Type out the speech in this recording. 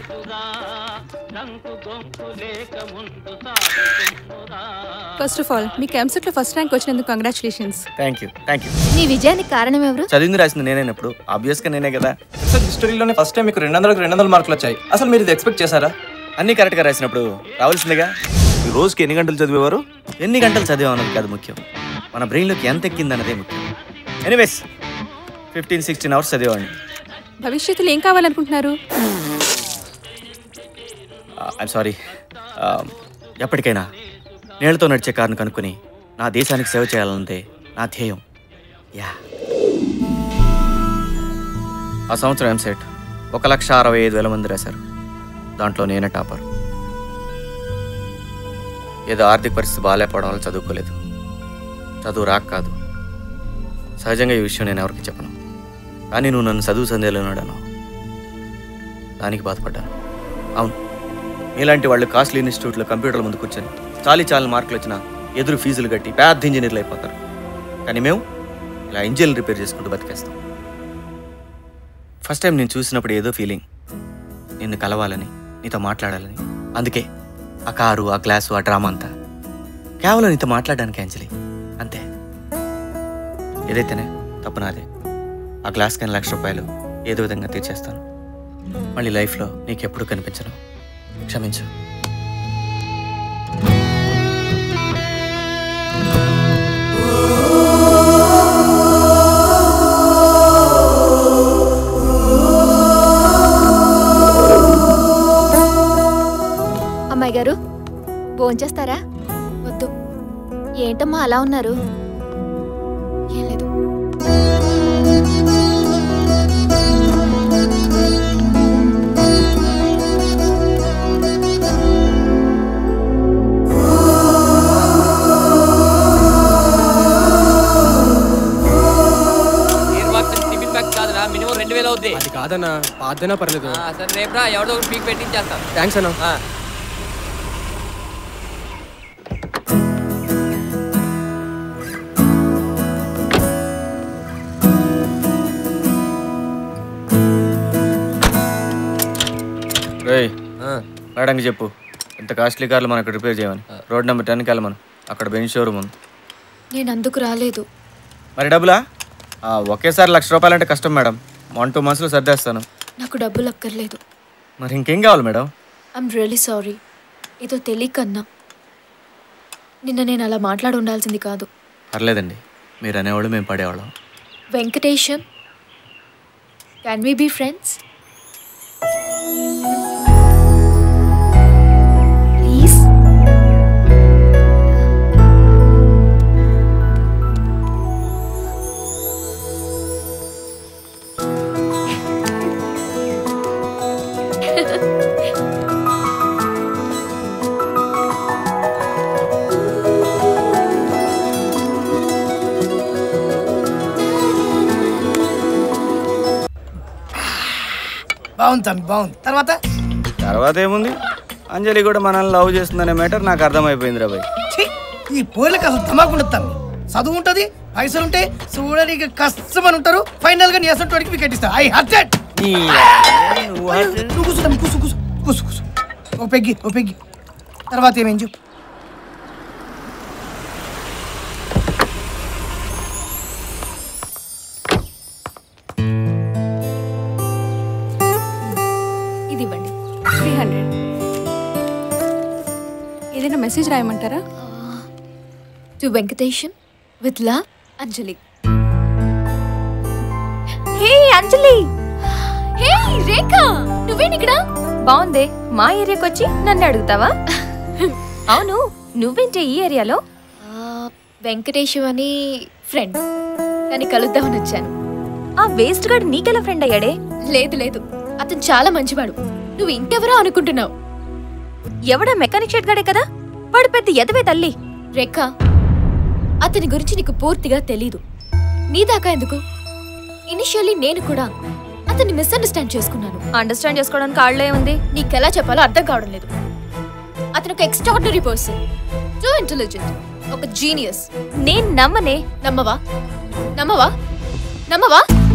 First of all మీకు ఎంసెట్లో first rank వచ్చినందుకు congratulations thank you thank you నీ విజయానికి కారణం ఎవరు చదివింది రాసింది నేనేనప్పుడు ఆబ్వియస్గా నేనే కదా సార్ హిస్టరీలోనే ఫస్ట్ టైం మీకు రెండు వందలకు రెండు వందల మార్కులు వచ్చాయి అసలు మీరు ఇది ఎక్స్పెక్ట్ చేశారా అన్నీ కరెక్ట్గా రాసినప్పుడు రావాల్సిందిగా ఈ రోజుకి ఎన్ని గంటలు చదివేవారు ఎన్ని గంటలు చదివామన్నది కాదు ముఖ్యం మన బ్రెయిన్లోకి ఎంత ఎక్కిందన్నదే ముఖ్యం ఎనీవేస్ ఫిఫ్టీన్ సిక్స్టీన్ అవర్స్ చదివేవాడిని భవిష్యత్తులో ఏం కావాలనుకుంటున్నారు ఐమ్ సారీ ఎప్పటికైనా నీళ్ళతో నడిచే కారును కనుక్కొని నా దేశానికి సేవ చేయాలన్నదే నా ధ్యేయం యా ఆ సంవత్సరం ఎంసెట్ ఒక లక్ష అరవై ఐదు వేల మంది రాశారు దాంట్లో నేనే టాపర్ ఏదో ఆర్థిక పరిస్థితి బాగాలేకపోవడం వల్ల చదువుకోలేదు చదువు రాక కాదు సహజంగా ఈ విషయం నేను ఎవరికి చెప్పను కానీ నువ్వు నన్ను చదువు సందేహంలోనాడాను దానికి బాధపడ్డాను అవును మీలాంటి వాళ్ళు కాస్ట్లీ ఇన్స్టిట్యూట్లో కంప్యూటర్ల ముందు కూర్చొని చాలీ చాలని మార్కులు వచ్చినా ఎదురు ఫీజులు కట్టి పెద్ద ఇంజనీర్లు అయిపోతారు కానీ మేము ఇలా ఇంజిన్లు రిపేర్ చేసుకుంటూ బతికేస్తాం ఫస్ట్ టైం నేను చూసినప్పుడు ఏదో ఫీలింగ్ నిన్ను కలవాలని నీతో మాట్లాడాలని అందుకే ఆ కారు ఆ గ్లాసు ఆ డ్రామా అంతా కేవలం నీతో మాట్లాడడానికి అంజలి అంతే ఏదైతేనే తప్పు నాదే ఆ గ్లాస్ కానీ లక్ష రూపాయలు ఏదో విధంగా తీర్చేస్తాను మళ్ళీ లైఫ్లో నీకెప్పుడు కనిపించను క్షమించు అమ్మాయి గారు భోంచేస్తారా వద్దు ఏంటమ్మా అలా ఉన్నారు ఏం లేదు ఎయిర్ బాక్స్ టిఫిన్ బ్యాగ్ కాదురా మినిమం రెండు వేలు అవుద్ది అది కాదన్నా పాదైనా పర్లేదు ఆ, సరే రేపురా ఎవరిదో ఒకటి పీక్ పెట్టించేస్తాం థ్యాంక్స్ అన్నా ఆ. రేయ్ ఆ. మేడంకి చెప్పు ఇంత కాస్ట్లీ కార్లు మనకు రిపేర్ చేయమని రోడ్ నెంబర్ టెన్కి వెళ్ళమను అక్కడ బెంచ్ షోరూమ్ ఉంది నేను అందుకు రాలేదు మరి డబ్బులా ఆ, ఒకేసారి లక్ష రూపాయలంటే కష్టం మేడం వన్ టూ మంత్స్లో సర్దేస్తాను నాకు డబ్బులు అక్కర్లేదు మరి ఇంకేం కావాలి మేడం ఐమ్ రియలీ సారీ ఏదో తెలియకన్నా నిన్న నేను అలా మాట్లాడి ఉండాల్సింది కాదు పర్లేదండి మీరు అనేవాళ్ళు మేము పడేవాళ్ళం Venkatesham can we be friends please బాగుంది తమ్మి బాగుంది తర్వాత తర్వాత ఏముంది అంజలి కూడా మనల్ని లవ్ చేస్తుందనే మ్యాటర్ నాకు అర్థమైపోయింది రా భయ్ ఛీ, ఈ పోయిలకు అసలు ధమాకుండా తమ్మి చదువు ఉంటుంది పైసలు ఉంటాయి చూడడానికి కష్టమని ఉంటారు ఫైనల్ గా నీ అసలు వాడికి వికెట్ ఇస్తా ఐ హర్టెడ్ నువ్వు కూర్చో తమ్మి కూసు కూసు కూసు కూసు ఓ పెగ్గి ఓ పెగ్గి తర్వాత ఏమేం చెప్పు ఇది ఇవ్వండి త్రీ హండ్రెడ్ ఏదైనా మెసేజ్ రాయమంటారా to Venkatesham with love Anjali hey Anjali hey Rekha నువ్వేనిక్కడ బాగుందే మా ఏరియాకి వచ్చి నన్ను అడుగుతావా అవును నువ్వేంటి ఈ ఏరియాలో వెంకటేశం అని ఫ్రెండ్ కానీ కలుద్దామని వచ్చాను ఆ వేస్ట్ గాడు నీకెలా ఫ్రెండ్ అయ్యాడే లేదు లేదు అతను చాలా మంచివాడు నువ్వు ఇంకెవరో అనుకుంటున్నావు ఎవడా మెకానిక్ షెడ్ గాడే కదా వాడు పెద్ద ఎదవే తల్లి రేఖ అతని గురించి నీకు పూర్తిగా తెలీదు నీ దాకా ఎందుకు ఇనిషియల్లీ నేను కూడా అతన్ని మిస్అండర్స్టాండ్ చేసుకున్నాను అండర్స్టాండ్ చేసుకోవడానికి ఆళ్ళే ఉంది నీకెలా చెప్పాలో అర్థం కావడం లేదు అతను ఒక ఎక్స్ట్రాడినరీ పర్సన్ టూ ఇంటెలిజెంట్ ఒక జీనియస్ నేను నమ్మనే నమ్మవా నమ్మవా నమ్మవా